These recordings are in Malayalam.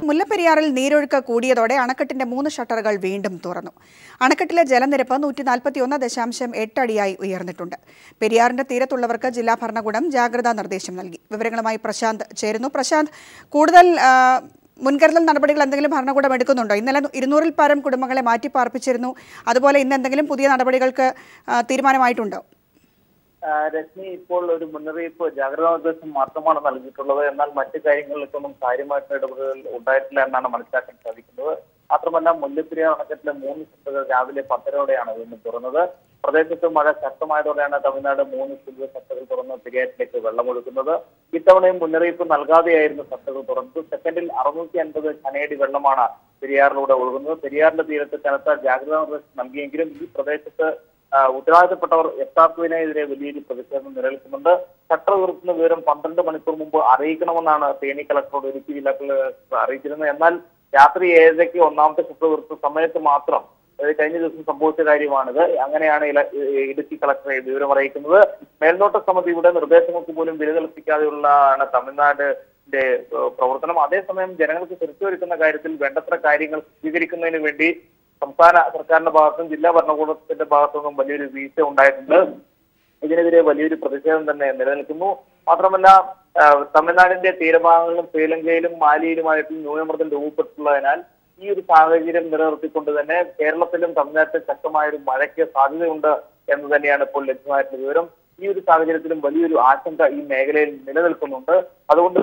മുല്ലപ്പെരിയാറിൽ നീരൊഴുക്ക് കൂടിയതോടെ അണക്കെട്ടിന്റെ മൂന്ന് ഷട്ടറുകൾ വീണ്ടും തുറന്നു അണക്കെട്ടിലെ ജലനിരപ്പ് നൂറ്റി നാൽപ്പത്തിയൊന്ന് ദശാംശം എട്ട് അടിയായി ഉയർന്നിട്ടുണ്ട് പെരിയാറിന്റെ തീരത്തുള്ളവർക്ക് ജില്ലാ ഭരണകൂടം ജാഗ്രതാ നിർദ്ദേശം നൽകി വിവരങ്ങളുമായി പ്രശാന്ത് ചേരുന്നു പ്രശാന്ത് കൂടുതൽ ആ, മുൻകരുതൽ നടപടികൾ എന്തെങ്കിലും ഭരണകൂടം എടുക്കുന്നുണ്ടോ ഇന്നലെ ഇരുന്നൂറിൽ പരം കുടുംബങ്ങളെ മാറ്റിപ്പാർപ്പിച്ചിരുന്നു അതുപോലെ ഇന്ന് എന്തെങ്കിലും പുതിയ നടപടികൾക്ക് ആ, തീരുമാനമായിട്ടുണ്ടോ ആ, രശ്മി ഇപ്പോൾ ഒരു മുന്നറിയിപ്പ് ജാഗ്രതാ നിർദ്ദേശം മാത്രമാണ് നൽകിയിട്ടുള്ളത് എന്നാൽ മറ്റു കാര്യങ്ങളിലേക്കൊന്നും കാര്യമായിട്ടുള്ള ഇടപെടലുകൾ ഉണ്ടായിട്ടില്ല എന്നാണ് മനസ്സിലാക്കാൻ സാധിക്കുന്നത് മാത്രമല്ല മുല്ലപ്പെരിയാർ അണക്കെട്ടിലെ മൂന്ന് ഷട്ടറുകൾ രാവിലെ പത്തരയോടെയാണ് വീണ്ടും തുറന്നത് പ്രദേശത്ത് മഴ ശക്തമായതോടെയാണ് തമിഴ്നാട് മൂന്ന് സിവിൽ ഷട്ടറുകൾ തുറന്ന് പെരിയാറ്റിലേക്ക് വെള്ളമൊഴുക്കുന്നത് ഇത്തവണയും മുന്നറിയിപ്പ് നൽകാതെയായിരുന്നു ഷട്ടറുകൾ തുറന്നത് സെക്കൻഡിൽ അറുന്നൂറ്റി അൻപത് ഖനയടി വെള്ളമാണ് പെരിയാറിലൂടെ ഒഴുകുന്നത് പെരിയാറിന്റെ തീരത്ത് കനത്ത ജാഗ്രതാ നിർദ്ദേശം നൽകിയെങ്കിലും ഈ പ്രദേശത്ത് ആ, ഉത്തരവാദിത്തപ്പെട്ടവർ എത്താത്തതിനെതിരെ വലിയൊരു പ്രതിഷേധം നിലനിൽക്കുന്നുണ്ട് ഷട്ടർ ഉയർത്തുന്ന വിവരം പന്ത്രണ്ട് മണിക്കൂർ മുമ്പ് അറിയിക്കണമെന്നാണ് തേനി കളക്ടറോട് ഇടുക്കി ജില്ലാ കളക്ടർ അറിയിച്ചിരുന്നത് എന്നാൽ രാത്രി ഏഴരയ്ക്ക് ഒന്നാമത്തെ ഷട്ടർ ഉയർത്തുന്ന സമയത്ത് മാത്രം അതായത് കഴിഞ്ഞ ദിവസം സംഭവിച്ച കാര്യമാണിത് അങ്ങനെയാണ് ഇല- ഇടുക്കി കളക്ടറെ വിവരം അറിയിക്കുന്നത് മേൽനോട്ട സമിതിയുടെ നിർദ്ദേശങ്ങൾക്ക് പോലും വിലകൽപ്പിക്കാതെയുള്ളതാണ് തമിഴ്നാടിന്റെ ഏഹ്, പ്രവർത്തനം അതേസമയം ജനങ്ങൾക്ക് സുരക്ഷയൊരുക്കുന്ന കാര്യത്തിൽ വേണ്ടത്ര കാര്യങ്ങൾ സ്വീകരിക്കുന്നതിന് വേണ്ടി സംസ്ഥാന സർക്കാരിന്റെ ഭാഗത്തും ജില്ലാ ഭരണകൂടത്തിന്റെ ഭാഗത്തുനിന്നും വലിയൊരു വീഴ്ച ഉണ്ടായിട്ടുണ്ട് ഇതിനെതിരെ വലിയൊരു പ്രതിഷേധം തന്നെ നിലനിൽക്കുന്നു മാത്രമല്ല ആ, തമിഴ്നാടിന്റെ തീരഭാഗങ്ങളിലും ശ്രീലങ്കയിലും മാലിയിലുമായിട്ട് ന്യൂനമർദ്ദം രൂപപ്പെട്ടിട്ടുള്ളതിനാൽ ഈ ഒരു സാഹചര്യം നിലനിർത്തിക്കൊണ്ട് തന്നെ കേരളത്തിലും തമിഴ്നാട്ടിലും ശക്തമായ ഒരു മഴയ്ക്ക് സാധ്യതയുണ്ട് എന്ന് തന്നെയാണ് ഇപ്പോൾ ലഭ്യമായിട്ടുള്ള വിവരം ഈ ഒരു സാഹചര്യത്തിലും വലിയൊരു ആശങ്ക ഈ മേഖലയിൽ നിലനിൽക്കുന്നുണ്ട് അതുകൊണ്ട്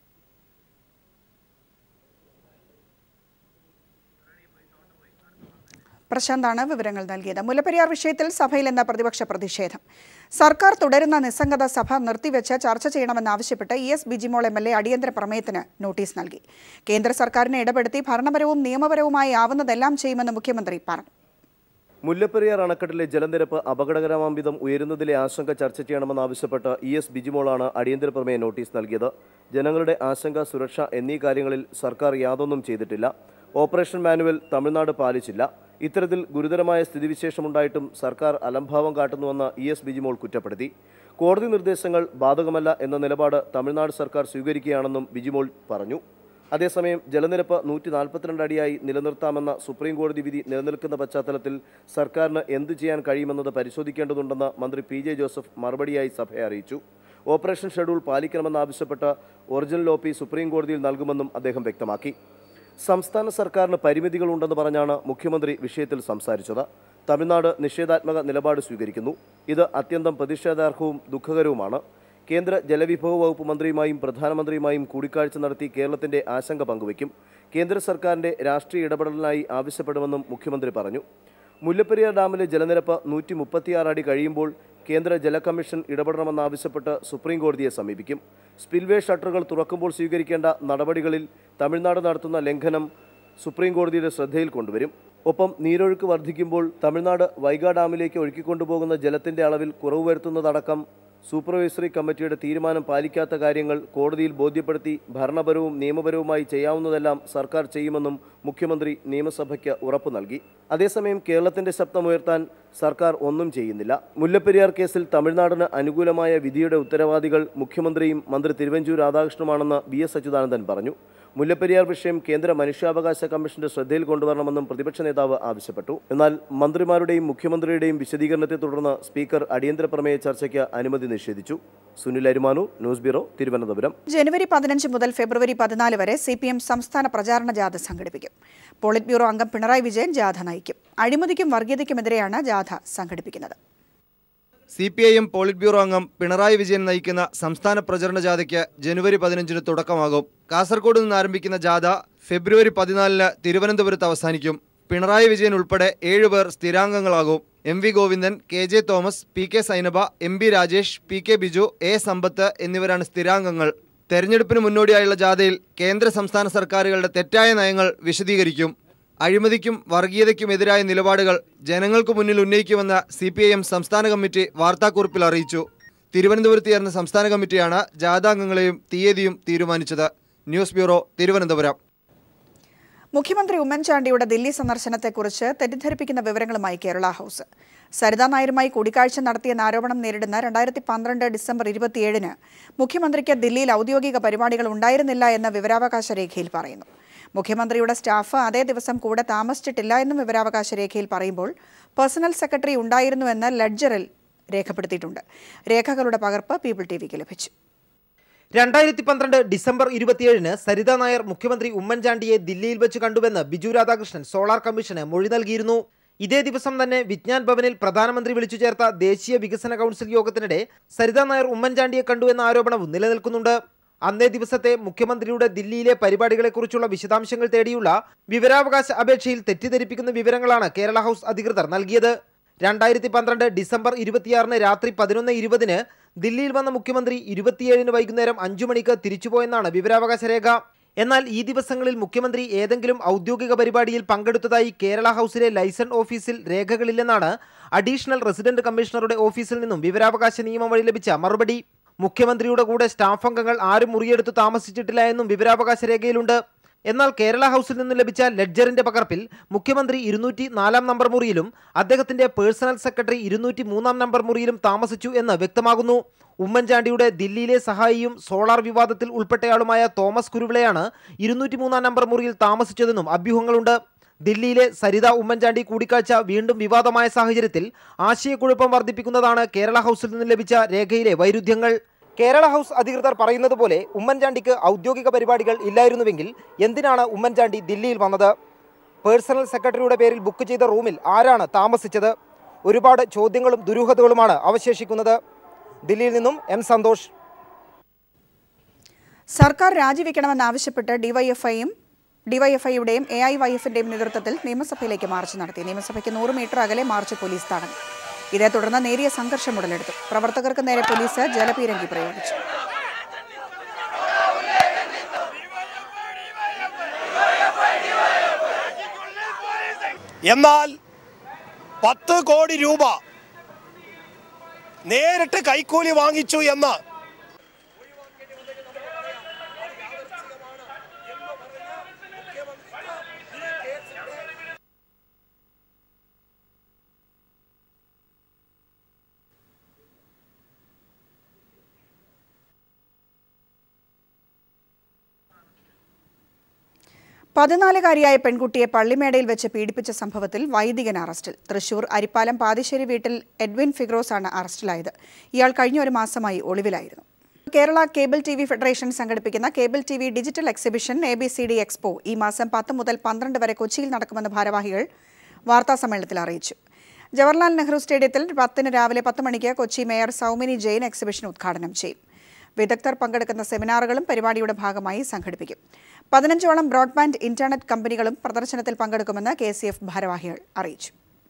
പ്രശാന്താണ് വിവരങ്ങൾ നൽകിയത് മുല്ലപ്പെരിയാർ വിഷയത്തിൽ സഭയിൽ എന്ന പ്രതിപക്ഷ പ്രതിഷേധം സർക്കാർ തുടരുന്ന നിസ്സംഗത സഭ നിർത്തിവെച്ച് ചർച്ച ചെയ്യണമെന്നാവശ്യപ്പെട്ട് E S Bijimol M L A അടിയന്തര പ്രമേയത്തിന് നോട്ടീസ് നൽകി കേന്ദ്ര സർക്കാരിനെ ഇടപെടുത്തി ഭരണപരവും നിയമപരവുമായി ആവുന്നതെല്ലാം ചെയ്യുമെന്ന് മുഖ്യമന്ത്രി പറഞ്ഞു മുല്ലപ്പെരിയാർ അണക്കെട്ടിലെ ജലനിരപ്പ് അപകടകരമാം വിധം ഉയരുന്നതിലെ ആശങ്ക ചർച്ച ചെയ്യണമെന്നാവശ്യപ്പെട്ട് ഇ എസ് ബിജിമോളാണ് അടിയന്തര പ്രമേയ നോട്ടീസ് നൽകിയത് ജനങ്ങളുടെ ആശങ്ക സുരക്ഷ എന്നീ കാര്യങ്ങളിൽ സർക്കാർ യാതൊന്നും ചെയ്തിട്ടില്ല ഓപ്പറേഷൻ മാനുവൽ തമിഴ്നാട് പാലിച്ചില്ല ഇത്തരത്തിൽ ഗുരുതരമായ സ്ഥിതിവിശേഷമുണ്ടായിട്ടും സർക്കാർ അലംഭാവം കാട്ടുന്നുവെന്ന് ഇ എസ് ബിജിമോൾ കുറ്റപ്പെടുത്തി കോടതി നിർദ്ദേശങ്ങൾ ബാധകമല്ല എന്ന നിലപാട് തമിഴ്നാട് സർക്കാർ സ്വീകരിക്കുകയാണെന്നും ബിജിമോൾ പറഞ്ഞു അതേസമയം ജലനിരപ്പ് നൂറ്റി നാൽപ്പത്തിരണ്ട് അടിയായി നിലനിർത്താമെന്ന സുപ്രീം കോടതി വിധി നിലനിൽക്കുന്ന പശ്ചാത്തലത്തിൽ സർക്കാരിന് എന്തു ചെയ്യാൻ കഴിയുമെന്നത് പരിശോധിക്കേണ്ടതുണ്ടെന്ന് മന്ത്രി പി ജെ ജോസഫ് മറുപടിയായി സഭയെ അറിയിച്ചു ഓപ്പറേഷൻ ഷെഡ്യൂൾ പാലിക്കണമെന്നാവശ്യപ്പെട്ട ഒറിജിനൽ ഒ പി സുപ്രീം കോടതിയിൽ നൽകുമെന്നും അദ്ദേഹം വ്യക്തമാക്കി സംസ്ഥാന സർക്കാരിന് പരിമിതികളുണ്ടെന്ന് പറഞ്ഞാണ് മുഖ്യമന്ത്രി വിഷയത്തിൽ സംസാരിച്ചത് തമിഴ്നാട് നിഷേധാത്മക നിലപാട് സ്വീകരിക്കുന്നു ഇത് അത്യന്തം പ്രതിഷേധാർഹവും ദുഃഖകരവുമാണ് കേന്ദ്ര ജലവിഭവ വകുപ്പ് മന്ത്രിയുമായും പ്രധാനമന്ത്രിയുമായും കൂടിക്കാഴ്ച നടത്തി കേരളത്തിന്റെ ആശങ്ക പങ്കുവയ്ക്കും കേന്ദ്ര സർക്കാരിന്റെ രാഷ്ട്രീയ ഇടപെടലിനായി ആവശ്യപ്പെടുമെന്നും മുഖ്യമന്ത്രി പറഞ്ഞു മുല്ലപ്പെരിയാർ ഡാമിലെ ജലനിരപ്പ് നൂറ്റി മുപ്പത്തിയാറ് അടി കഴിയുമ്പോൾ കേന്ദ്ര ജല കമ്മീഷൻ ഇടപെടണമെന്നാവശ്യപ്പെട്ട് സുപ്രീം കോടതിയെ സമീപിക്കും സ്പിൽവേ ഷട്ടറുകൾ തുറക്കുമ്പോൾ സ്വീകരിക്കേണ്ട നടപടികളിൽ തമിഴ്നാട് നടത്തുന്ന ലംഘനം സുപ്രീം കോടതിയുടെ ശ്രദ്ധയിൽ കൊണ്ടുവരും ഒപ്പം നീരൊഴുക്ക് വർദ്ധിക്കുമ്പോൾ തമിഴ്നാട് വൈഗാ ഡാമിലേക്ക് ഒഴുക്കിക്കൊണ്ടുപോകുന്ന ജലത്തിന്റെ അളവിൽ കുറവ് വരുത്തുന്നതടക്കം സൂപ്പർവൈസറി കമ്മിറ്റിയുടെ തീരുമാനം പാലിക്കാത്ത കാര്യങ്ങൾ കോടതിയിൽ ബോധ്യപ്പെടുത്തി ഭരണപരവും നിയമപരവുമായി ചെയ്യാവുന്നതെല്ലാം സർക്കാർ ചെയ്യുമെന്നും മുഖ്യമന്ത്രി നിയമസഭയ്ക്ക് ഉറപ്പു നൽകി അതേസമയം കേരളത്തിന്റെ ശബ്ദമുയർത്താൻ സർക്കാർ ഒന്നും ചെയ്യുന്നില്ല മുല്ലപ്പെരിയാർ കേസിൽ തമിഴ്നാടിന് അനുകൂലമായ വിധിയുടെ ഉത്തരവാദികൾ മുഖ്യമന്ത്രിയും മന്ത്രി തിരുവഞ്ചൂർ രാധാകൃഷ്ണനുമാണെന്ന് ബി എസ് അച്യുതാനന്ദൻ പറഞ്ഞു മുല്ലപ്പെരിയാർ വിഷയം കേന്ദ്ര മനുഷ്യാവകാശ കമ്മീഷന്റെ ശ്രദ്ധയിൽ കൊണ്ടുവരണമെന്നും പ്രതിപക്ഷ നേതാവ് ആവശ്യപ്പെട്ടു എന്നാൽ മന്ത്രിമാരുടെയും മുഖ്യമന്ത്രിയുടെയും വിശദീകരണത്തെ തുടർന്ന് സ്പീക്കർ അടിയന്തര പ്രമേയ ചർച്ചയ്ക്ക് അനുമതി നിഷേധിച്ചു സുനിൽ അരിമാനു ന്യൂസ് ബ്യൂറോ തിരുവനന്തപുരം ജനുവരി പതിനഞ്ച് മുതൽ ഫെബ്രുവരി പതിനാല് വരെ സി പി എം സംസ്ഥാന പ്രചാരണ ജാഥ സംഘടിപ്പിക്കും പോളിറ്റ് ബ്യൂറോ അംഗം പിണറായി വിജയൻ ജാഥ നയിക്കും അഴിമതിക്കും വർഗീയതയ്ക്കുമെതിരെയാണ് ജാഥ സംഘടിപ്പിക്കുന്നത് C P I M politburo അംഗം പിണറായി വിജയൻ നയിക്കുന്ന സംസ്ഥാന പ്രചരണ ജാഥയ്ക്ക് ജനുവരി പതിനഞ്ചിന് തുടക്കമാകും കാസർഗോഡ് നിന്ന് ആരംഭിക്കുന്ന ജാഥ ഫെബ്രുവരി പതിനാലിന് തിരുവനന്തപുരത്ത് അവസാനിക്കും പിണറായി വിജയൻ ഉൾപ്പെടെ ഏഴുപേർ സ്ഥിരാംഗങ്ങളാകും എം വി ഗോവിന്ദൻ കെ ജെ തോമസ് പി കെ സൈനബ എം ബി രാജേഷ് പി കെ ബിജു എ സമ്പത്ത് എന്നിവരാണ് സ്ഥിരാംഗങ്ങൾ തെരഞ്ഞെടുപ്പിന് മുന്നോടിയായുള്ള ജാഥയിൽ കേന്ദ്ര സംസ്ഥാന സർക്കാരുകളുടെ തെറ്റായ നയങ്ങൾ വിശദീകരിക്കും അഴിമതിക്കും വർഗീയതയ്ക്കുമെതിരായ നിലപാടുകൾ ജനങ്ങൾക്ക് മുന്നിൽ ഉന്നയിക്കുമെന്ന് സി പി ഐ എം സംസ്ഥാന കമ്മിറ്റി വാർത്താക്കുറിപ്പിൽ അറിയിച്ചു തിരുവനന്തപുരത്ത് ചേർന്ന സംസ്ഥാന കമ്മിറ്റിയാണ് ജാഥാംഗങ്ങളെയും തീയതിയും തീരുമാനിച്ചത് ന്യൂസ് ബ്യൂറോ തിരുവനന്തപുരം മുഖ്യമന്ത്രി ഉമ്മൻചാണ്ടിയുടെ ദില്ലി സന്ദർശനത്തെക്കുറിച്ച് തെറ്റിദ്ധരിപ്പിക്കുന്ന വിവരങ്ങളുമായി കേരള ഹൗസ് സരിതാ നായരുമായി കൂടിക്കാഴ്ച നടത്തിയെന്ന ആരോപണം നേരിടുന്ന രണ്ടായിരത്തി പന്ത്രണ്ട് ഡിസംബർ ഇരുപത്തിയേഴിന് മുഖ്യമന്ത്രിക്ക് ദില്ലിയിൽ ഔദ്യോഗിക പരിപാടികൾ ഉണ്ടായിരുന്നില്ല എന്ന വിവരാവകാശ രേഖയിൽ പറയുന്നു മുഖ്യമന്ത്രിയുടെ സ്റ്റാഫ് അതേ ദിവസം കൂടെ താമസിച്ചിട്ടില്ല എന്നും വിവരാവകാശ രേഖയിൽ പറയുമ്പോൾ പേഴ്സണൽ സെക്രട്ടറി ഉണ്ടായിരുന്നുവെന്ന് ലഡ്ജറിൽ രേഖപ്പെടുത്തിയിട്ടുണ്ട് രേഖകളുടെ പകർപ്പ് പീപ്പിൾ ടി വിക്ക് ലഭിച്ചു രണ്ടായിരത്തി പന്ത്രണ്ട് ഡിസംബർ ഇരുപത്തിയേഴിന് സരിത നായർ മുഖ്യമന്ത്രി ഉമ്മൻചാണ്ടിയെ ദില്ലിയിൽ വെച്ച് കണ്ടുവെന്ന് ബിജു രാധാകൃഷ്ണൻ സോളാർ കമ്മീഷന് മൊഴി നൽകിയിരുന്നു ഇതേ ദിവസം തന്നെ വിജ്ഞാൻ ഭവനിൽ പ്രധാനമന്ത്രി വിളിച്ചു ചേർത്ത ദേശീയ വികസന കൗൺസിൽ യോഗത്തിനിടെ സരിത നായർ ഉമ്മൻചാണ്ടിയെ കണ്ടുവെന്ന ആരോപണവും നിലനിൽക്കുന്നുണ്ട് അന്നേ ദിവസത്തെ മുഖ്യമന്ത്രിയുടെ ദില്ലിയിലെ പരിപാടികളെക്കുറിച്ചുള്ള വിശദാംശങ്ങൾ തേടിയുള്ള വിവരാവകാശ അപേക്ഷയിൽ തെറ്റിദ്ധരിപ്പിക്കുന്ന വിവരങ്ങളാണ് കേരള ഹൗസ് അധികൃതർ നൽകിയത് രണ്ടായിരത്തി പന്ത്രണ്ട് ഡിസംബർ ഇരുപത്തിയാറിന് രാത്രി പതിനൊന്ന് ഇരുപതിന് ദില്ലിയിൽ വന്ന മുഖ്യമന്ത്രി ഇരുപത്തിയേഴിന് വൈകുന്നേരം അഞ്ചു മണിക്ക് തിരിച്ചുപോയെന്നാണ് വിവരാവകാശ രേഖ എന്നാൽ ഈ ദിവസങ്ങളിൽ മുഖ്യമന്ത്രി ഏതെങ്കിലും ഔദ്യോഗിക പരിപാടിയിൽ പങ്കെടുത്തതായി കേരള ഹൗസിലെ ലൈസൺ ഓഫീസിൽ രേഖകളില്ലെന്നാണ് അഡീഷണൽ റെസിഡന്റ് കമ്മീഷണറുടെ ഓഫീസിൽ നിന്നും വിവരാവകാശ നിയമം വഴി ലഭിച്ച മറുപടി മുഖ്യമന്ത്രിയുടെ കൂടെ സ്റ്റാഫ് അംഗങ്ങൾ ആരും മുറിയെടുത്ത് താമസിച്ചിട്ടില്ല എന്നും വിവരാവകാശ രേഖയിലുണ്ട് എന്നാൽ കേരള ഹൗസിൽ നിന്ന് ലഭിച്ച ലെഡ്ജറിന്റെ പകർപ്പിൽ മുഖ്യമന്ത്രി ഇരുന്നൂറ്റി നാലാം നമ്പർ മുറിയിലും അദ്ദേഹത്തിന്റെ പേഴ്സണൽ സെക്രട്ടറി ഇരുന്നൂറ്റി മൂന്നാം നമ്പർ മുറിയിലും താമസിച്ചു എന്ന് വ്യക്തമാകുന്നു ഉമ്മൻചാണ്ടിയുടെ ദില്ലിയിലെ സഹായിയും സോളാർ വിവാദത്തിൽ ഉൾപ്പെട്ടയാളുമായ തോമസ് കുരുവിളയാണ് ഇരുന്നൂറ്റി മൂന്നാം നമ്പർ മുറിയിൽ താമസിച്ചതെന്നും അഭ്യൂഹങ്ങളുണ്ട് ദില്ലിയിലെ സരിത ഉമ്മൻചാണ്ടി കൂടിക്കാഴ്ച വീണ്ടും വിവാദമായ സാഹചര്യത്തിൽ ആശയക്കുഴപ്പം വർദ്ധിപ്പിക്കുന്നതാണ് കേരള ഹൗസിൽ നിന്ന് ലഭിച്ച രേഖയിലെ വൈരുദ്ധ്യങ്ങൾ കേരള ഹൗസ് അധികൃതർ പറയുന്നത് പോലെ ഉമ്മൻചാണ്ടിക്ക് ഔദ്യോഗിക പരിപാടികൾ ഇല്ലായിരുന്നുവെങ്കിൽ എന്തിനാണ് ഉമ്മൻചാണ്ടി ദില്ലിയിൽ വന്നത് പേഴ്സണൽ സെക്രട്ടറിയുടെ പേരിൽ ബുക്ക് ചെയ്ത റൂമിൽ ആരാണ് താമസിച്ചത് ഒരുപാട് ചോദ്യങ്ങളും ദുരൂഹതകളുമാണ് അവശേഷിക്കുന്നത് ദില്ലിയിൽ നിന്നും എം സന്തോഷ് സർക്കാർ രാജിവെക്കണമെന്നാവശ്യപ്പെട്ട് ഡിവൈഎഫ്ഐയും ഡിവൈഎഫ്ഐയുടെയും എ ഐ വൈ എഫിന്റെയും നേതൃത്വത്തിൽ നിയമസഭയിലേക്ക് മാർച്ച് നടത്തി നിയമസഭയ്ക്ക് നൂറ് മീറ്റർ അകലെ മാർച്ച് പോലീസ് തടഞ്ഞു ഇതേ തുടർന്ന് നേരിയ സംഘർഷം ഉടലെടുത്തു പ്രവർത്തകർക്ക് നേരെ പോലീസ് ജലപീരങ്കി പ്രയോഗിച്ചു എന്നാൽ പത്ത് കോടി രൂപ നേരിട്ട് കൈക്കൂലി വാങ്ങിച്ചു എന്ന് പതിനാലുകാരിയായ പെൺകുട്ടിയെ പള്ളിമേടയിൽ വെച്ച് പീഡിപ്പിച്ച സംഭവത്തിൽ വൈദികൻ അറസ്റ്റിൽ തൃശൂർ അരിപ്പാലം പാതിശ്ശേരി വീട്ടിൽ എഡ്വിൻ ഫിഗ്രോസ് ആണ് അറസ്റ്റിലായത് ഇയാൾ കഴിഞ്ഞ ഒരു മാസമായി ഒളിവിലായിരുന്നു Kerala cable T V federation സംഘടിപ്പിക്കുന്ന cable T V digital exhibition A B C D expo ഈ മാസം പത്ത് മുതൽ പന്ത്രണ്ട് വരെ കൊച്ചിയിൽ നടക്കുമെന്ന് ഭാരവാഹികൾ വാർത്താസമ്മേളനത്തിൽ അറിയിച്ചു ജവഹർലാൽ നെഹ്റു സ്റ്റേഡിയത്തിൽ പത്തിന് രാവിലെ പത്ത് മണിക്ക് കൊച്ചി മേയർ സൗമിനി ജെയിൻ എക്സിബിഷൻ ഉദ്ഘാടനം ചെയ്യും വിദഗ്ധർ പങ്കെടുക്കുന്ന സെമിനാറുകളും പരിപാടിയുടെ ഭാഗമായി സംഘടിപ്പിക്കും പതിനഞ്ചോളം ബ്രോഡ്ബാൻഡ് ഇന്റർനെറ്റ് കമ്പനികളും പ്രദർശനത്തിൽ പങ്കെടുക്കുമെന്ന് കെ സി എഫ് ഭാരവാഹികൾ അറിയിച്ചു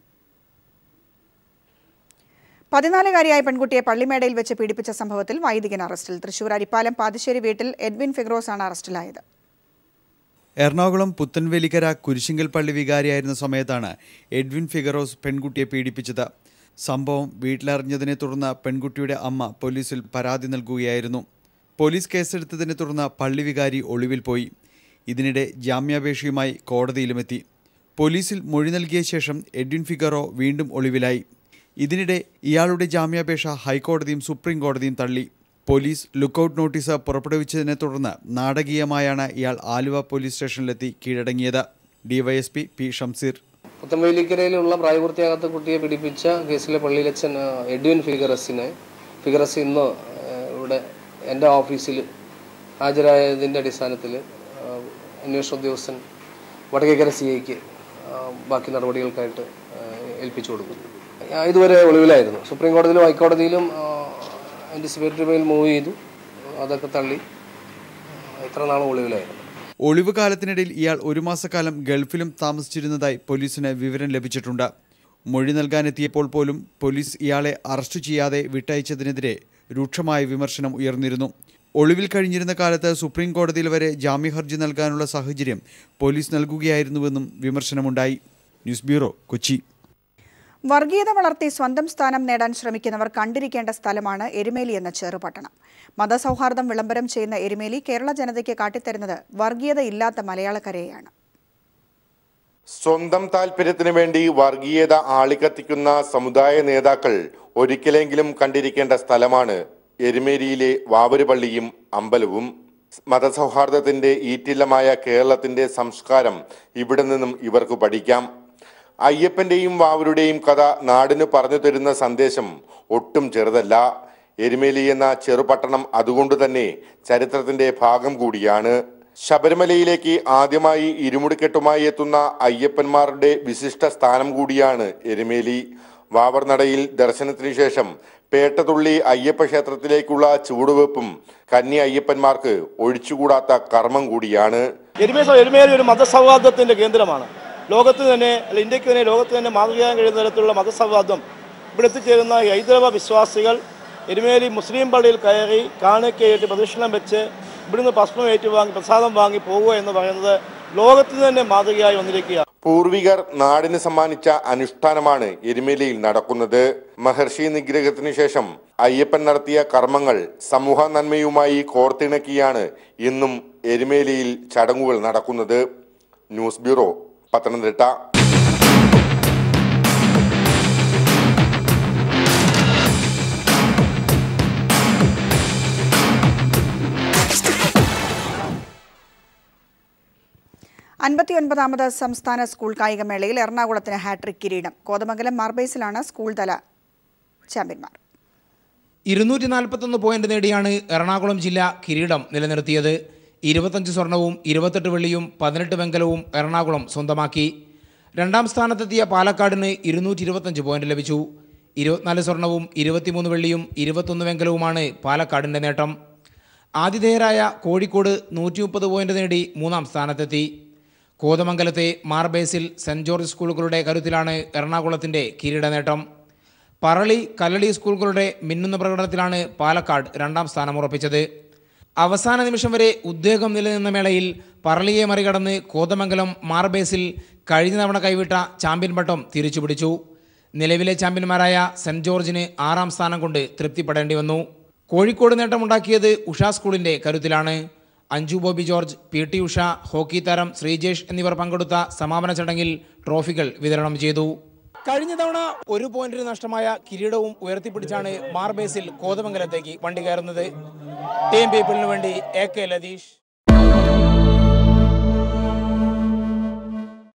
പതിനാലുകാരിയായ പെൺകുട്ടിയെ പള്ളിമേടയിൽ വെച്ച് പീഡിപ്പിച്ച സംഭവത്തിൽ വൈദികൻ അറസ്റ്റിൽ തൃശൂർ അരിപ്പാലം പാതിശ്ശേരി വീട്ടിൽ എഡ്വിൻ ഫിഗ്രോസ് ആണ് അറസ്റ്റിലായത് എറണാകുളം പുത്തൻവേലിക്കര കുരിശിങ്കൽ പള്ളി വികാരിയായിരുന്ന സമയത്താണ് എഡ്വിൻ ഫിഗറോസ് പെൺകുട്ടിയെ പീഡിപ്പിച്ചത് സംഭവം വീട്ടിലറിഞ്ഞതിനെ തുടർന്ന് പെൺകുട്ടിയുടെ അമ്മ പോലീസിൽ പരാതി നൽകുകയായിരുന്നു പോലീസ് കേസെടുത്തതിനെ തുടർന്ന് പള്ളി വികാരി ഒളിവിൽ പോയി ഇതിനിടെ ജാമ്യാപേക്ഷയുമായി കോടതിയിലുമെത്തി പോലീസിൽ മൊഴി നൽകിയ ശേഷം എഡ്വിൻ ഫിഗറോ വീണ്ടും ഒളിവിലായി ഇതിനിടെ ഇയാളുടെ ജാമ്യാപേക്ഷ ഹൈക്കോടതിയും സുപ്രീം കോടതിയും തള്ളി പോലീസ് ലുക്കൌട്ട് നോട്ടീസ് പുറപ്പെടുവിച്ചതിനെ തുടർന്ന് നാടകീയമായാണ് ഇയാൾ ആലുവ പോലീസ് സ്റ്റേഷനിലെത്തി കീഴടങ്ങിയത് ഡിവൈഎസ്പി പി ഷംസീർ പുത്തൻവേലിക്കരയിലുള്ള പ്രായപൂർത്തിയാകാത്ത കുട്ടിയെ പീഡിപ്പിച്ച കേസിലെ പള്ളിയിലച്ചൻ ആ, എഡ്വിൻ ഫിഗറസിനെ ഫിഗറസ് ഇന്ന് ആ, ഇവിടെ എൻ്റെ ഓഫീസിൽ ഹാജരായതിൻ്റെ അടിസ്ഥാനത്തിൽ ആ, അന്വേഷണ ഉദ്യോഗസ്ഥൻ വടക്കേക്കര സി ഐക്ക് ബാക്കി നടപടികൾക്കായിട്ട് ആ, ഏൽപ്പിച്ചു കൊടുക്കുന്നു ആ, ഇതുവരെ ഒളിവിലായിരുന്നു സുപ്രീം കോടതിയിലും ഹൈക്കോടതിയിലും ആൻറ്റിസിപ്പേറ്ററി ബെയിൽ മൂവ് ചെയ്തു അതൊക്കെ തള്ളി ഇത്ര നാളും ഒളിവിലായിരുന്നു ഒളിവ് കാലത്തിനിടയിൽ ഇയാൾ ഒരു മാസക്കാലം ഗൾഫിലും താമസിച്ചിരുന്നതായി പോലീസിന് വിവരം ലഭിച്ചിട്ടുണ്ട് മൊഴി നൽകാനെത്തിയപ്പോൾ പോലും പോലീസ് ഇയാളെ അറസ്റ്റ് ചെയ്യാതെ വിട്ടയച്ചതിനെതിരെ രൂക്ഷമായ വിമർശനം ഉയർന്നിരുന്നു ഒളിവിൽ കഴിഞ്ഞിരുന്ന കാലത്ത് സുപ്രീം കോടതിയിൽ വരെ ജാമ്യഹർജി നൽകാനുള്ള സാഹചര്യം പോലീസ് നൽകുകയായിരുന്നുവെന്നും വിമർശനമുണ്ടായി ന്യൂസ് ബ്യൂറോ കൊച്ചി വർഗീയത വളർത്തി സ്വന്തം സ്ഥാനം നേടാൻ ശ്രമിക്കുന്നവർ കണ്ടിരിക്കേണ്ട സ്ഥലമാണ് എരുമേലി എന്ന ചെറുപട്ടണം മതസൗഹാർദ്ദം വിളംബരം ചെയ്യുന്ന എരുമേലി കേരള ജനതയ്ക്ക് കാട്ടിത്തരുന്നത് വർഗീയത ഇല്ലാത്ത മലയാളക്കരയെയാണ് സ്വന്തം താല്പര്യത്തിന് വേണ്ടി വർഗീയത ആളിക്കത്തിക്കുന്ന സമുദായ നേതാക്കൾ ഒരിക്കലെങ്കിലും കണ്ടിരിക്കേണ്ട സ്ഥലമാണ് എരുമേലിയിലെ വാവരുപള്ളിയും അമ്പലവും മതസൗഹാർദ്ദത്തിന്റെ ഈറ്റില്ലമായ കേരളത്തിന്റെ സംസ്കാരം ഇവിടെ നിന്നും ഇവർക്ക് പഠിക്കാം അയ്യപ്പന്റെയും വാവരുടെയും കഥ നാടിന് പറഞ്ഞു തരുന്ന സന്ദേശം ഒട്ടും ചെറുതല്ല എരുമേലി എന്ന ചെറുപട്ടണം അതുകൊണ്ട് തന്നെ ചരിത്രത്തിന്റെ ഭാഗം കൂടിയാണ് ശബരിമലയിലേക്ക് ആദ്യമായി ഇരുമുടിക്കെട്ടുമായി എത്തുന്ന അയ്യപ്പന്മാരുടെ വിശിഷ്ട സ്ഥാനം കൂടിയാണ് എരുമേലി വാവർനടയിൽ ദർശനത്തിനു ശേഷം പേട്ടതുള്ളി അയ്യപ്പ ക്ഷേത്രത്തിലേക്കുള്ള ചുവടുവെപ്പും കന്നി അയ്യപ്പന്മാർക്ക് ഒഴിച്ചുകൂടാത്ത കർമ്മം കൂടിയാണ് എരുമേലി എരുമേലി ഒരു മതസൗഹാർദ്ദത്തിന്റെ കേന്ദ്രമാണ് ലോകത്ത് തന്നെ അല്ല ഇന്ത്യക്ക് തന്നെ ലോകത്ത് തന്നെ മാതൃകയാൻ കഴിയുന്ന തരത്തിലുള്ള മതസൗഹാർദ്ദം ഇവിടെ എത്തിച്ചേരുന്ന ഈ ഹൈന്ദവ വിശ്വാസികൾ എരുമേലി മുസ്ലിം പള്ളിയിൽ കയറി കാണിക്കയായിട്ട് പ്രദക്ഷിണം വെച്ച് ഇവിടുന്ന് ഭസ്മം ഏറ്റുവാങ്ങി പ്രസാദം വാങ്ങി പോകുക എന്ന് പറയുന്നത് ലോകത്തിന് തന്നെ മാതൃകയായി വന്നിരിക്കുക പൂർവികർ നാടിന് സമ്മാനിച്ച അനുഷ്ഠാനമാണ് എരുമേലിയിൽ നടക്കുന്നത് മഹർഷി നിഗ്രഹത്തിനു ശേഷം അയ്യപ്പൻ നടത്തിയ കർമ്മങ്ങൾ സമൂഹ നന്മയുമായി കോർത്തിണക്കിയാണ് ഇന്നും എരുമേലിയിൽ ചടങ്ങുകൾ നടക്കുന്നത് ന്യൂസ് ബ്യൂറോ പത്തനംതിട്ട അൻപത്തിയൊൻപതാമത് സംസ്ഥാന സ്കൂൾ കായികമേളയിൽ എറണാകുളത്തിന് ഹാട്രിക് കിരീടം കോതമംഗലം മാർബേസിലാണ് സ്കൂൾ തല ചാമ്പ്യന്മാർ ഇരുന്നൂറ്റി നാൽപ്പത്തൊന്ന് പോയിന്റ് നേടിയാണ് എറണാകുളം ജില്ല കിരീടം നിലനിർത്തിയത് ഇരുപത്തഞ്ച് സ്വർണവും ഇരുപത്തെട്ട് വെള്ളിയും പതിനെട്ട് വെങ്കലവും എറണാകുളം സ്വന്തമാക്കി രണ്ടാം സ്ഥാനത്തെത്തിയ പാലക്കാടിന് ഇരുന്നൂറ്റി ഇരുപത്തഞ്ച് പോയിന്റ് ലഭിച്ചു ഇരുപത്തിനാല് സ്വർണവും ഇരുപത്തിമൂന്ന് വെള്ളിയും ഇരുപത്തൊന്ന് വെങ്കലവുമാണ് പാലക്കാടിൻ്റെ നേട്ടം ആതിഥേയരായ കോഴിക്കോട് നൂറ്റി മുപ്പത് പോയിന്റ് നേടി മൂന്നാം സ്ഥാനത്തെത്തി കോതമംഗലത്തെ മാർബേസിൽ സെൻറ് ജോർജ് സ്കൂളുകളുടെ കരുത്തിലാണ് എറണാകുളത്തിൻ്റെ കിരീട നേട്ടം പറളി കല്ലളി സ്കൂളുകളുടെ മിന്നുന്ന പ്രകടനത്തിലാണ് പാലക്കാട് രണ്ടാം സ്ഥാനം ഉറപ്പിച്ചത് അവസാന നിമിഷം വരെ ഉദ്വേഗം നിലനിന്ന മേളയിൽ പറളിയെ മറികടന്ന് കോതമംഗലം മാർബേസിൽ കഴിഞ്ഞ തവണ കൈവിട്ട ചാമ്പ്യൻ പട്ടം തിരിച്ചുപിടിച്ചു നിലവിലെ ചാമ്പ്യന്മാരായ സെൻറ് ജോർജിന് ആറാം സ്ഥാനം കൊണ്ട് തൃപ്തിപ്പെടേണ്ടി വന്നു കോഴിക്കോട് നേട്ടമുണ്ടാക്കിയത് ഉഷ സ്കൂളിന്റെ കരുത്തിലാണ് അഞ്ജു ബോബി ജോർജ് പി ടി ഉഷ ഹോക്കി താരം ശ്രീജേഷ് എന്നിവർ പങ്കെടുത്ത സമാപന ചടങ്ങിൽ ട്രോഫികൾ വിതരണം ചെയ്തു കഴിഞ്ഞ തവണ ഒരു പോയിന്റിന് നഷ്ടമായ കിരീടവും ഉയർത്തിപ്പിടിച്ചാണ് മാർബേസിൽ കോതമംഗലത്തേക്ക് വണ്ടി കയറുന്നത് ടീം പീപ്പിളിന് വേണ്ടി എ കെ ലതീഷ്